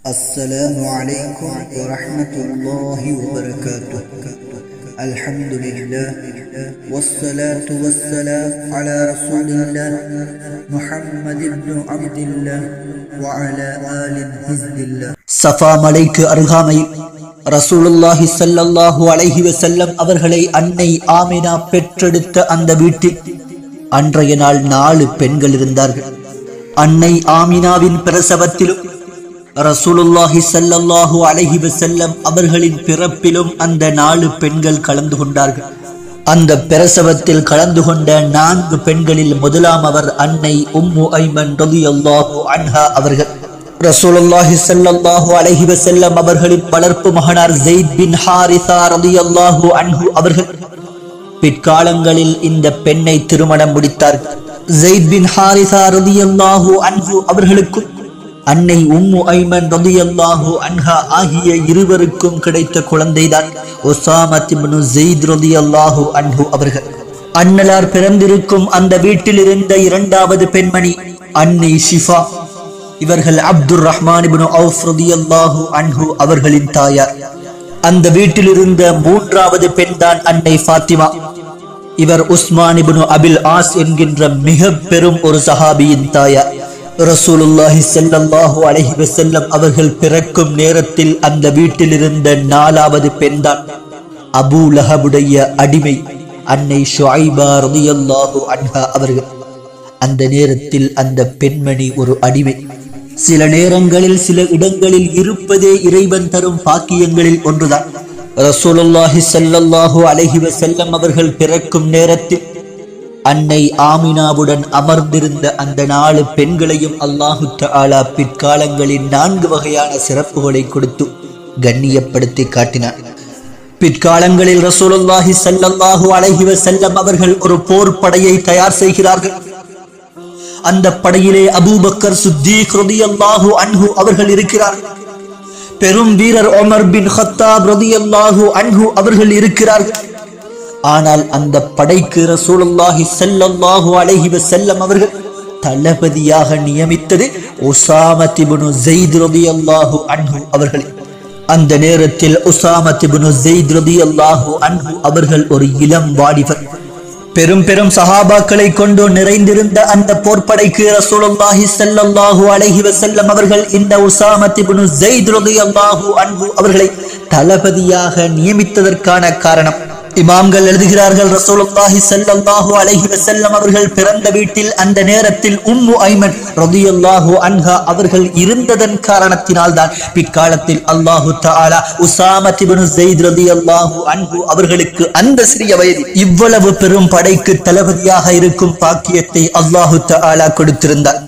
السلام عليكم ورحمة الله وبركاته الحمد لله والصلاة والسلام على رسول الله محمد بن عبد الله وعلى آل حزب الله Safa மலைக்கு அருகாமையில் ரசூலுல்லாஹி ஸல்லல்லாஹு அலைஹி வஸல்லம் அவர்களை அன்னை ஆமினா பெற்றெடுத்த அந்த வீட்டில் அன்றைய நாள் நாலு பெண்கள் இருந்தார்கள் அன்னை ஆமினாவின் பிரசவத்திலும் ரசூலுல்லாஹி ஸல்லல்லாஹு அலைஹி வஸல்லம் அவர்களின் பிறப்பிலும் அந்த நாலு பெண்கள் கலந்து கொண்டார்கள் அந்த பிரசவத்தில் கலந்து கொண்ட நான்கு பெண்களில் முதலாம் அவர் அன்னை உம்மு ஐமன் ரலியல்லாஹு அன்ஹா அவர்கள் ரசூலுல்லாஹி ஸல்லல்லாஹு அலைஹி வஸல்லம் அவர்களின் வளர்ப்பு மகனார் ஜெயித் பின் ஹாரிசா ரலியல்லாஹு அன்ஹு அவர்கள் பிற்காலங்களில் இந்த பெண்ணை திருமணம் முடித்தார்கள் ஜெயித் பின் ஹாரிசா ரலியல்லாஹு அன்ஹு அவர்களுக்கும் அன்னை உம்மு ஐமன் ரலியல்லாஹு அன்ஹா ஆகிய இருவருக்கும் கிடைத்த குழந்தைதான் ஒசாமத் இப்னு ஜெயித் ரலியல்லாஹு அன்ஹு அவர்கள் அன்னலார் பிறந்திருக்கும் அந்த வீட்டில் இருந்த இரண்டாவது பெண்மணி அன்னை ஷிஃபா இவர்கள் அப்துர் ரஹ்மான் இப்னு அவுஃப் ரலியல்லாஹு அன்ஹு அவர்களின் தாயார் அந்த வீட்டில் இருந்த மூன்றாவது பெண்தான் அன்னை ஃபாத்திமா இவர் உஸ்மான் இப்னு அபில் ஆஸ் என்கின்ற மிக பெரும் ஒரு சஹாபியின் தாயார் ரசூலுல்லாஹி ஸல்லல்லாஹு அலைஹி வஸல்லம் அவர்கள் பிறக்கும் நேரத்தில் அந்த வீட்டில் இருந்த நாலாவது பெண்தான் அபூ லஹபுடைய அடிமை அன்னை ஷுஐபா ரலியல்லாஹு அன்ஹா அவர்கள் அந்த நேரத்தில் அந்த பெண்மணி ஒரு அடிமை சில நேரங்களில் சில இடங்களில் இருப்பதே இறைவன் தரும் பாக்கியங்களில் ஒன்றுதான் ரசூலுல்லாஹி ஸல்லல்லாஹு அலைஹி வஸல்லம் அவர்கள் பிறக்கும் நேரத்தில் அன்னை ஆமினாவுடன் அமர்ந்திருந்த அந்த நாலு பெண்களையும் அல்லாஹு தஆலா பிற்காலங்களில் நான்கு வகையான சிறப்புகளை கொடுத்து கண்ணியப்படுத்தி காட்டினார் பிற்காலங்களில் ரசூலுல்லாஹி ஸல்லல்லாஹு அலைஹி வஸல்லம் அவர்கள் ஒரு போர் படையை தயார் செய்கிறார்கள் அந்த படையிலே அபூபக்கர் சுத்தீக் ரலியல்லாஹு அன்ஹு அவர்கள் இருக்கிறார்கள் பெரும் வீரர் உமர் பின் ஹத்தாப் ரலியல்லாஹு அன்ஹு அவர்கள் இருக்கிறார்கள் ஆனால் அந்த படைக்கு ரசூலுல்லாஹி ஸல்லல்லாஹு அலைஹி வஸல்லம் அவர்கள் தளபதியாக நியமித்தது உசாமத் இப்னு ஸெய்த் ரலியல்லாஹு அன்ஹு அவர்கள் அந்த நேரத்தில் உசாமத் இப்னு ஸெய்த் ரலியல்லாஹு அன்ஹு அவர்கள் ஒரு இளம் வாலிபர் பெரும் பெரும் சஹாபாக்களை கொண்டு நிறைந்திருந்த அந்த போர்ப்படைக்கு ரசூலுல்லாஹி ஸல்லல்லாஹு அலைஹி வஸல்லம் அவர்கள் இந்த உசாமத் இப்னு ஸெய்த் ரலியல்லாஹு அன்ஹு அவர்களை தளபதியாக நியமித்ததற்கான காரணம் இமாம்கள் எழுதுகிறார்கள் ரசூலுல்லாஹி ஸல்லல்லாஹு அலைஹி வஸல்லம் அவர்கள் பிறந்த வீட்டில் அந்த நேரத்தில் உம்மு ஐமன் ரலியல்லாஹு அன்ஹா அவர்கள் இருந்ததன் காரணத்தினால் தான் பிற்காலத்தில் அல்லாஹு தஆலா உசாமத் இப்னு ஸெய்த் ரலியல்லாஹு அன்ஹு அவர்களுக்கு அந்த சிறிய வயதில் இவ்வளவு பெரும் படைக்கு தளபதியாக இருக்கும் பாக்கியத்தை அல்லாஹு தஆலா கொடுத்திருந்தார்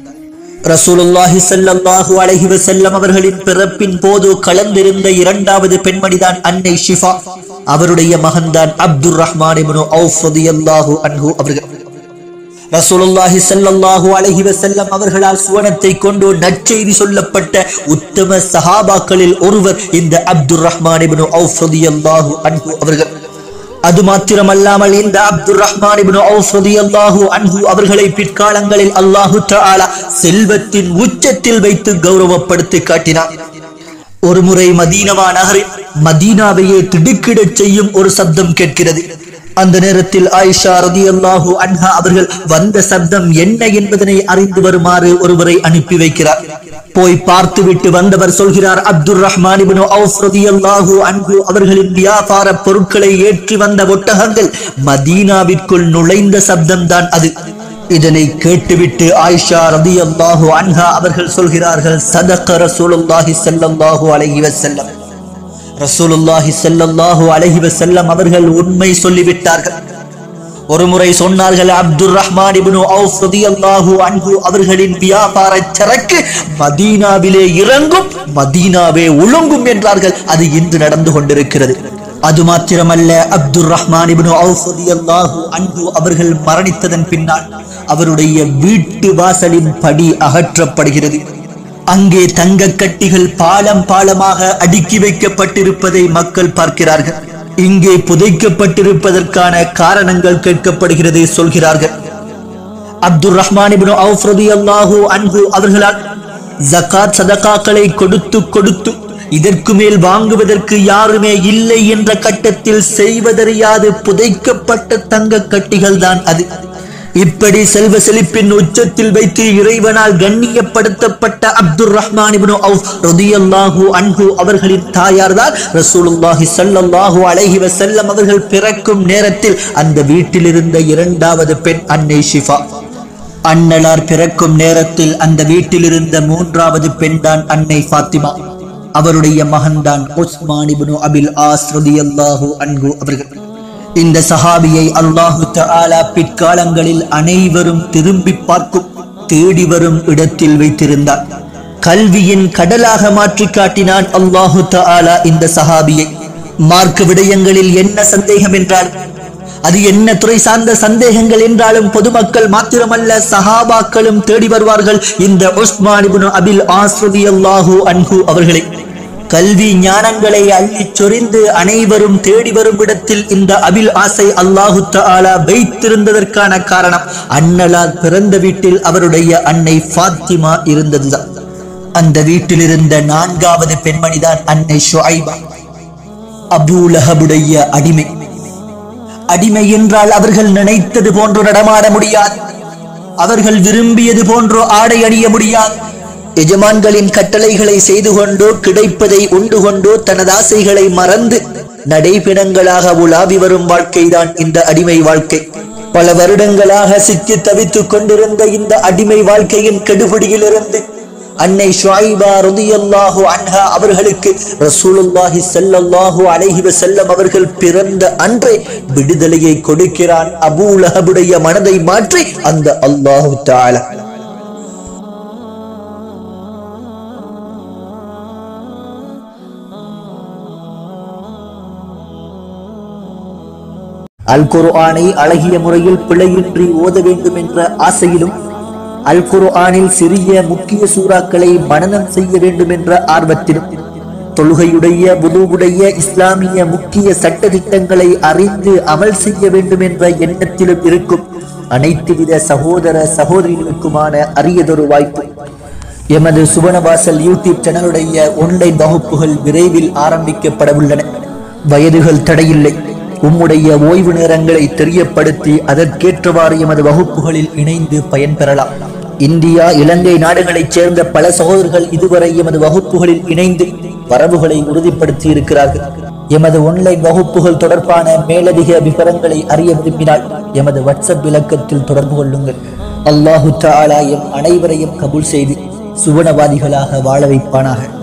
ரசூலுல்லாஹி ஸல்லல்லாஹு அலைஹி வஸல்லம் அவர்களின் பிறப்பின் போது கலந்திருந்த இரண்டாவது பெண்மணிதான் அன்னை ஷிஃபா அவருடைய மகன்தான் அப்துர் ரஹ்மான் இப்னு அவுஃப் ரலியல்லாஹு அன்ஹு அவர்கள் ரசூலுல்லாஹி ஸல்லல்லாஹு அலைஹி வஸல்லம் அவர்களால் சுவனத்தை கொண்டு நற்செய்தி சொல்லப்பட்ட உத்தம சஹாபாக்களில் ஒருவர் இந்த அப்துர் ரஹ்மான் இப்னு அவுஃப் ரலியல்லாஹு அன்ஹு அவர்கள் அது மாத்திரமல்லாமல் இந்த அப்துர் ரஹ்மான் இப்னு அவுஃப் ரலியல்லாஹு அன்ஹு அவர்களை பிற்காலங்களில் அல்லாஹு தஆலா செல்வத்தின் உச்சத்தில் வைத்து கௌரவப்படுத்தி காட்டினார் ஒரு முறை மதீனமா நகரில் மதீனாவையே திடுக்கிடச் செய்யும் ஒரு சப்தம் கேட்கிறது அந்த நேரத்தில் ஆயிஷா ரதியல்லாஹு அன்ஹா அவர்கள் வந்த சப்தம் என்ன என்பதனை அறிந்து வருமாறு ஒருவரை அனுப்பி வைக்கிறார் போய் பார்த்துவிட்டு வந்தவர் சொல்கிறார் அப்துர் ரஹ்மான் இப்னு அவுஃப் ரதியல்லாஹு அன்ஹு அவர்களின் வியாபார பொருட்களை ஏற்றி வந்த ஒட்டகங்கள் மதீனாவிற்குள் நுழைந்த சப்தம்தான் அது இதனை கேட்டுவிட்டு ஆயிஷா ரதியல்லாஹு அன்ஹா அவர்கள் சொல்கிறார்கள் சதக ரசூலுல்லாஹி ஸல்லல்லாஹு அலைஹி வஸல்லம் ரசூலுல்லாஹி ஸல்லல்லாஹு அலைஹி வஸல்லம் அவர்கள் உண்மை சொல்லிவிட்டார்கள் ஒருமுறை சொன்னார்கள் அப்துர் ரஹ்மான் இப்னு அவுஃப் ரலியல்லாஹு அன்ஹு அவர்களின் வியாபார சரக்கு மதீனாவிலே இறங்கும் மதீனாவே ஒழுங்கும் என்றார்கள் அது இன்று நடந்து கொண்டிருக்கிறது அது மாத்திரமல்ல அப்துர் ரஹ்மான் இப்னு அவுஃப் ரலியல்லாஹு அன்ஹு அவர்கள் மரணித்ததன் பின்னால் அவருடைய வீட்டு வாசலின் படி அகற்றப்படுகிறது அங்கே தங்க கட்டிகள் பாலம் பாலமாக அடுக்கி வைக்கப்பட்டிருப்பதை மக்கள் பார்க்கிறார்கள் இங்கே புதைக்கப்பட்டிருப்பதற்கான காரணங்கள் கேட்கப்படுகிறது சொல்கிறார்கள் அப்துர் ரஹ்மான் இப்னு அவுஃப் ரலியல்லாஹு அன்ஹு அவர்களால் ஜகாத் சதகாக்களை கொடுத்து கொடுத்து இதற்கு மேல் வாங்குவதற்கு யாருமே இல்லை என்ற கட்டத்தில் செய்வதறியாது புதைக்கப்பட்ட தங்க கட்டிகள் தான் அது இப்படி செல்வ செழிப்பின் உச்சத்தில் வைத்து இறைவனால் கண்ணியப்படுத்தப்பட்ட அப்துல் ரஹ்மான் இப்னு அவுஃப் ரதியல்லாஹு அன்ஹு அவர்களின் தாயார்தான் ரசூலுல்லாஹி ஸல்லல்லாஹு அலைஹி வஸல்லம் அவர்கள் பிறக்கும் நேரத்தில் அந்த வீட்டில் இருந்த இரண்டாவது பெண் அன்னை ஷிஃபா அன்னலார் பிறக்கும் நேரத்தில் அந்த வீட்டில் இருந்த மூன்றாவது பெண்தான் அன்னை ஃபாத்திமா அவருடைய மகன்தான் உஸ்மான் இப்னு அபில் ஆஸ் ரலியல்லாஹு அன்ஹு அவர்கள் இந்த சஹாபியை அல்லாஹு தஆலா பிற்காலங்களில் அனைவரும் திரும்பி பார்க்கும் தேடி வரும் இடத்தில் வைத்திருந்தார் கல்வியின் கடலாக மாற்றி காட்டினான் அல்லாஹு தஆலா இந்த சஹாபியை மார்க்க விடயங்களில் என்ன சந்தேகம் என்றால் அது என்ன துறை சார்ந்த சந்தேகங்கள் என்றாலும் பொதுமக்கள் மாத்திரமல்ல சஹாபாக்களும் தேடி வருவார்கள் இந்த உஸ்மான் இப்னு அபில் ஆஸ் ரலியல்லாஹு அன்ஹு அவர்களை கல்வி ஞானங்களை அள்ளிச் சொரிந்து அனைவரும் தேடி வரும் இடத்தில் இந்த அபில் ஆசை அல்லாஹு தஆலா வைத்திருந்ததற்கான காரணம் அன்னலால் பிறந்த வீட்டில் அவருடைய அன்னை ஃபாத்திமா இருந்ததுதான் அந்த வீட்டில் இருந்த நான்காவது பெண்மணிதான் அன்னை ஷுஐபா அபூ லஹபுடைய அடிமை அடிமை என்றால் அவர்கள் நினைத்தது போன்று நடமாட முடியாது அவர்கள் விரும்பியது போன்று ஆடை அணிய முடியாது எஜமான்களின் கட்டளைகளை செய்து கொண்டோ கிடைப்பதை உண்டு கொண்டோ தனது ஆசைகளை மறந்து நடைபிணங்களாக உலாவி வரும் வாழ்க்கைதான் இந்த அடிமை வாழ்க்கை பல வருடங்களாக சிக்கி தவித்துக் கொண்டிருந்த இந்த அடிமை வாழ்க்கையின் கெடுபிடியிலிருந்து அன்னை ஷுஐபா ரலியல்லாஹு அன்ஹா அவர்களுக்கு ரசூலுல்லாஹி ஸல்லல்லாஹு அலைஹி வஸல்லம் அவர்கள் பிறந்த அன்றே விடுதலையை கொடுக்கிறான் அபூ லஹபுடைய மனதை மாற்றி அந்த அல்லாஹு தஆலா அல் குர்ஆனை அழகிய முறையில் பிழையின்றி ஓத வேண்டும் என்ற ஆசையிலும் அல் குர்ஆனில் சிறிய முக்கிய சூறாக்களை மனனம் செய்ய வேண்டும் என்ற ஆர்வத்திலும் தொழுகையுடைய புதுவுடைய இஸ்லாமிய முக்கிய சட்ட திட்டங்களை அறிந்து அமல் செய்ய வேண்டும் என்ற எண்ணத்திலும் இருக்கும் அனைத்து வித சகோதர சகோதரிகளுக்குமான அரியதொரு வாய்ப்பு எமது சுவனவாசல் யூடியூப் சேனலுடைய ஆன்லைன் வகுப்புகள் விரைவில் ஆரம்பிக்கப்பட உள்ளன வயதுகள் தடையில்லை உம்முடைய ஓய்வு நேரங்களை தெரியப்படுத்தி அதற்கேற்றவாறு எமது வகுப்புகளில் இணைந்து பயன்பெறலாம் இந்தியா இலங்கை நாடுகளைச் சேர்ந்த பல சகோதரர்கள் இதுவரை எமது வகுப்புகளில் இணைந்து வரவுகளை உறுதிப்படுத்தி இருக்கிறார்கள் எமது ஆன்லைன் வகுப்புகள் தொடர்பான மேலதிக விவரங்களை அறிய விரும்பினால் எமது வாட்ஸ்அப் இலக்கத்தில் தொடர்பு கொள்ளுங்கள் அல்லாஹு தஆலா எம் அனைவரையும் கபூல் செய்து சுவனவாதிகளாக வாழ வைப்பானாக